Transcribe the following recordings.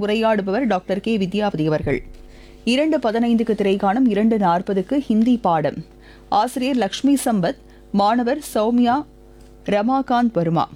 உரையாடுபவர் doctor K Vidyavathi அவர்கள் இரண்டு பதினைந்துக்கு திரைக்காணும் இரண்டு நாற்பதுக்கு ஹிந்தி பாடம் ஆசிரியர் லக்ஷ்மி சம்பத் மாணவர் சௌமியா ரமாகாந்த் வர்மா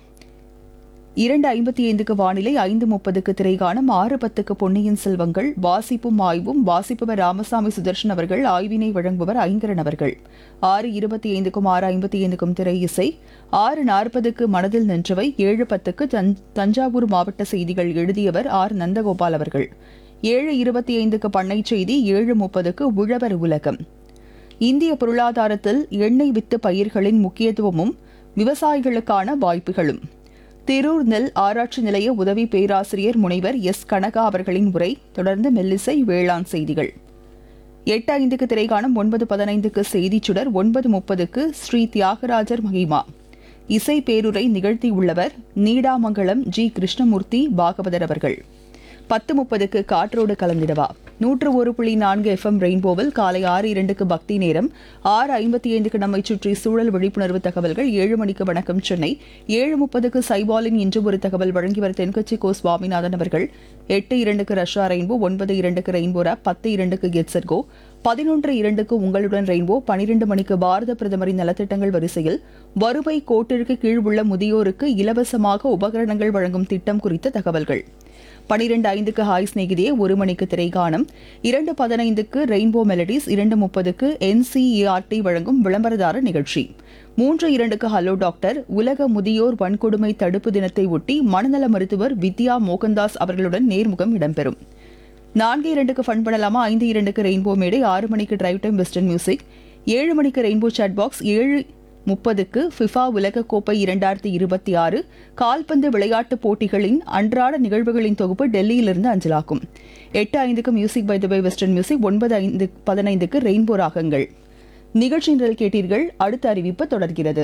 இரண்டு ஐம்பத்தி ஐந்துக்கு வானிலை ஐந்து முப்பதுக்கு திரைகாணம் ஆறு பத்துக்கு பொன்னியின் செல்வங்கள் வாசிப்பும் ஆய்வும் வாசிப்பவர் ராமசாமி சுதர்ஷன் அவர்கள் ஆய்வினை வழங்குபவர் ஐங்கரன் அவர்கள் ஆறு இருபத்தி ஐந்துக்கும் ஆறு ஐம்பத்தி ஐந்துக்கும் திரை இசை ஆறு நாற்பதுக்கு மனதில் நின்றவை ஏழு பத்துக்கு தஞ்- தஞ்சாவூர் மாவட்ட செய்திகள் எழுதியவர் ஆர் நந்தகோபால் அவர்கள் ஏழு இருபத்தி ஐந்துக்கு பண்ணை செய்தி ஏழு முப்பதுக்கு உழவர் உலகம் இந்திய பொருளாதாரத்தில் எண்ணெய் வித்து பயிர்களின் முக்கியத்துவமும் விவசாயிகளுக்கான வாய்ப்புகளும் திரூர் நெல் ஆராய்ச்சி நிலைய உதவி பேராசிரியர் முனைவர் எஸ் கனகா அவர்களின் உரை தொடர்ந்து மெல்லிசை வேளாண் செய்திகள் எட்டு ஐந்துக்கு திரைகாணம் ஒன்பது பதினைந்துக்கு செய்திச் சுடர் ஒன்பது முப்பதுக்கு ஸ்ரீ தியாகராஜர் மகிமா இசை பேருரை நிகழ்த்தியுள்ளவர் நீடாமங்கலம் ஜி கிருஷ்ணமூர்த்தி பாகவதர் அவர்கள் பத்து முப்பதுக்கு காற்றோடு கலந்திடவா நூற்று ஒரு புள்ளி நான்கு எஃப்எம் ரெயின்போவில் காலை ஆறு இரண்டுக்கு பக்தி நேரம் ஆறு ஐம்பத்தி ஐந்துக்கு நம்மை சுற்றி சூழல் விழிப்புணர்வு தகவல்கள் ஏழு மணிக்கு வணக்கம் சென்னை ஏழு முப்பதுக்கு சைபாலின் இன்று ஒரு தகவல் வழங்கியவர் தென்கட்சி கோ சுவாமிநாதன் அவர்கள் எட்டு இரண்டுக்கு ரஷ்யா ரெயின்போ ஒன்பது இரண்டுக்கு ரெயின்போ ரேப் பத்து இரண்டுக்கு கெட்சட் கோ பதினொன்று இரண்டுக்கு உங்களுடன் ரெயின்போ பனிரெண்டு மணிக்கு பாரத பிரதமரின் நலத்திட்டங்கள் வரிசையில் வறுமை கோட்டிற்கு கீழ் உள்ள முதியோருக்கு இலவசமாக உபகரணங்கள் வழங்கும் திட்டம் குறித்த தகவல்கள் பனிரெண்டு ஐந்துக்கு ஹாய் சிநேகிதியே ஒரு மணிக்கு திரைகாணம் இரண்டு பதினைந்துக்கு ரெயின்போ மெலடிஸ் இரண்டு முப்பதுக்கு என்சிஇஆர்டி வழங்கும் விளம்பரதார நிகழ்ச்சி மூன்று இரண்டுக்கு ஹலோ டாக்டர் உலக முதியோர் வன்கொடுமை தடுப்பு தினத்தை ஒட்டி மனநல மருத்துவர் வித்யா மோகன்தாஸ் அவர்களுடன் நேர்முகம் இடம்பெறும் நான்கு இரண்டுக்கு ஃபன் பண்ணலாமா ஐந்து இரண்டுக்கு ரெயின்போ மேடை ஆறு மணிக்கு டிரைவ் டைம் வெஸ்டர்ன் மியூசிக் ஏழு மணிக்கு ரெயின்போ சாட் பாக்ஸ் ஏழு முப்பதுக்கு ஃபிஃபா உலகக்கோப்பை இரண்டாயிரத்தி இருபத்தி ஆறு கால்பந்து விளையாட்டுப் போட்டிகளின் அன்றாட நிகழ்வுகளின் தொகுப்பு டெல்லியிலிருந்து அஞ்சலாக்கும் எட்டு ஐந்துக்கு music by the by western music ஒன்பது ஐந்து பதினைந்துக்கு ரெயின்போ ராகங்கள் நிகழ்ச்சி நிரல் கேட்டீர்கள் அடுத்த அறிவிப்பு தொடர்கிறது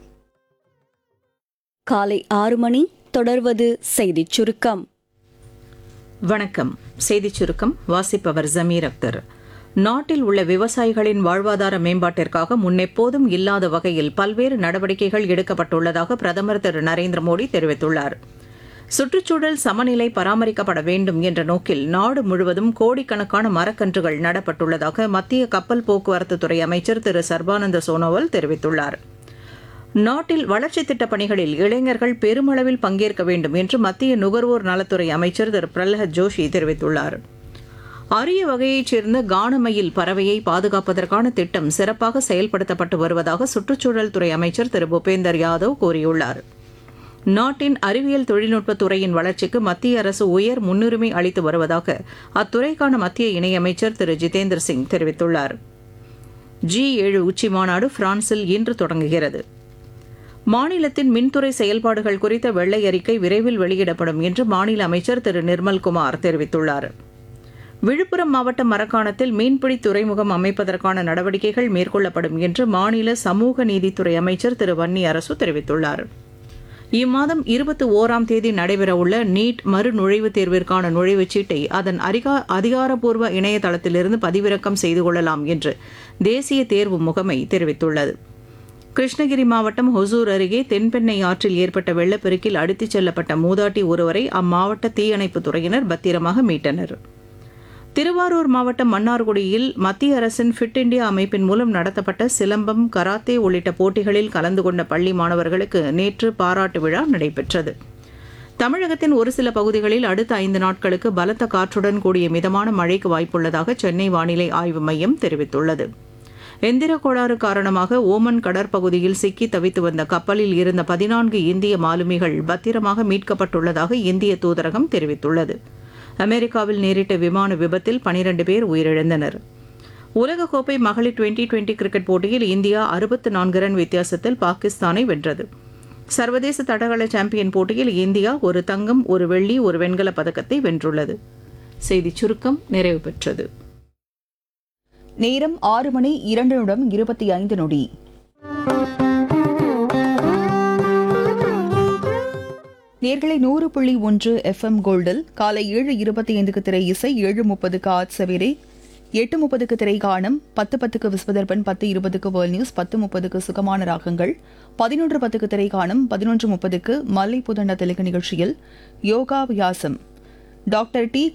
காலை ஆறு மணி தொடர்வது செய்திச் சுருக்கம் வணக்கம் செய்திச் சுருக்கம் வாசிப்பவர் ஜமீர் அக்தர் நாட்டில் உள்ள விவசாயிகளின் வாழ்வாதார மேம்பாட்டிற்காக முன்னெப்போதும் இல்லாத வகையில் பல்வேறு நடவடிக்கைகள் எடுக்கப்பட்டுள்ளதாக பிரதமர் திரு நரேந்திர மோடி தெரிவித்துள்ளார் சுற்றுச்சூழல் சமநிலை பராமரிக்கப்பட வேண்டும் என்ற நோக்கில் நாடு முழுவதும் கோடிக்கணக்கான மரக்கன்றுகள் நடப்பட்டுள்ளதாக மத்திய கப்பல் போக்குவரத்து துறை அமைச்சர் திரு சர்பானந்த சோனோவால் தெரிவித்துள்ளார் நாட்டில் வளர்ச்சித் திட்டப் பணிகளில் இளைஞர்கள் பெருமளவில் பங்கேற்க வேண்டும் என்று மத்திய நுகர்வோர் நலத்துறை அமைச்சர் திரு பிரல்ஹத் ஜோஷி தெரிவித்துள்ளார் அரிய வகையைச் சேர்ந்த கானமயில் பறவையை பாதுகாப்பதற்கான திட்டம் சிறப்பாக செயல்படுத்தப்பட்டு வருவதாக சுற்றுச்சூழல் துறை அமைச்சர் திரு பூபேந்தர் யாதவ் கூறியுள்ளார் நாட்டின் அறிவியல் தொழில்நுட்பத் துறையின் வளர்ச்சிக்கு மத்திய அரசு உயர் முன்னுரிமை அளித்து வருவதாக அத்துறைக்கான மத்திய இணையமைச்சர் திரு ஜிதேந்திர சிங் தெரிவித்துள்ளார் ஜி ஏழு உச்சி மாநாடு பிரான்சில் இன்று தொடங்குகிறது மாநிலத்தின் மின்துறை செயல்பாடுகள் குறித்த வெள்ளை அறிக்கை விரைவில் வெளியிடப்படும் என்று மாநில அமைச்சர் திரு நிர்மல்குமார் தெரிவித்துள்ளார் விழுப்புரம் மாவட்டம் மரக்காணத்தில் மீன்பிடி துறைமுகம் அமைப்பதற்கான நடவடிக்கைகள் மேற்கொள்ளப்படும் என்று மாநில சமூக நீதித்துறை அமைச்சர் திரு வன்னி அரசு தெரிவித்துள்ளார் இம்மாதம் இருபத்தி ஓராம் தேதி நடைபெறவுள்ள நீட் மறுநுழைவுத் தேர்விற்கான நுழைவுச் சீட்டை அதன் அதிகா அதிகாரப்பூர்வ இணையதளத்திலிருந்து பதிவிறக்கம் செய்து கொள்ளலாம் என்று தேசிய தேர்வு முகமை தெரிவித்துள்ளது கிருஷ்ணகிரி மாவட்டம் ஹொசூர் அருகே தென்பெண்ணை ஆற்றில் ஏற்பட்ட வெள்ளப்பெருக்கில் அடித்துச் செல்லப்பட்ட மூதாட்டி ஒருவரை அம்மாவட்ட தீயணைப்புத் துறையினர் பத்திரமாக மீட்டனர் திருவாரூர் மாவட்டம் மன்னார்குடியில் மத்திய அரசின் ஃபிட் இந்தியா அமைப்பின் மூலம் நடத்தப்பட்ட சிலம்பம் கராத்தே உள்ளிட்ட போட்டிகளில் கலந்து கொண்ட பள்ளி மாணவர்களுக்கு நேற்று பாராட்டு விழா நடைபெற்றது தமிழகத்தின் ஒரு சில பகுதிகளில் அடுத்த ஐந்து நாட்களுக்கு பலத்த காற்றுடன் கூடிய மிதமான மழைக்கு வாய்ப்புள்ளதாக சென்னை வானிலை ஆய்வு மையம் தெரிவித்துள்ளது எந்திர கோளாறு காரணமாக ஓமன் கடற்பகுதியில் சிக்கி தவித்து வந்த கப்பலில் இருந்த பதினான்கு இந்திய மாலுமிகள் பத்திரமாக மீட்கப்பட்டுள்ளதாக இந்திய தூதரகம் தெரிவித்துள்ளது அமெரிக்காவில் நேரிட்ட விமான விபத்தில் பனிரண்டு பேர் உயிரிழந்தனர் உலகக்கோப்பை மகளிர் டுவெண்டி டுவெண்டி கிரிக்கெட் போட்டியில் இந்தியா அறுபத்து நான்கு ரன் வித்தியாசத்தில் பாகிஸ்தானை வென்றது சர்வதேச தடகள சாம்பியன் போட்டியில் இந்தியா ஒரு தங்கம் ஒரு வெள்ளி ஒரு வெண்கலப் பதக்கத்தை வென்றுள்ளது செய்திச் சுருக்கம் நிறைவு பெற்றது நேரம் ஆறு மணி இரண்டு நிமிடம் இருபத்தி ஐந்து நொடி நேர்களை நூறு புள்ளி ஒன்று எஃப்எம் கோல்டில் காலை ஏழு இருபத்தி ஐந்துக்கு திரை இசை ஏழு முப்பதுக்கு ஆட் சவேரே எட்டு முப்பதுக்கு திரை காணும் பத்து பத்துக்கு விஸ்வதர்பன் பத்து இருபதுக்கு வேர்ல்ட் நியூஸ் பத்து முப்பதுக்கு சுகமான ராகங்கள் பதினொன்று பத்துக்கு திரை காணும் பதினொன்று முப்பதுக்கு மல்லை புதண்ட தெலுங்கு நிகழ்ச்சியில் யோகா வியாசம் டாக்டர் டி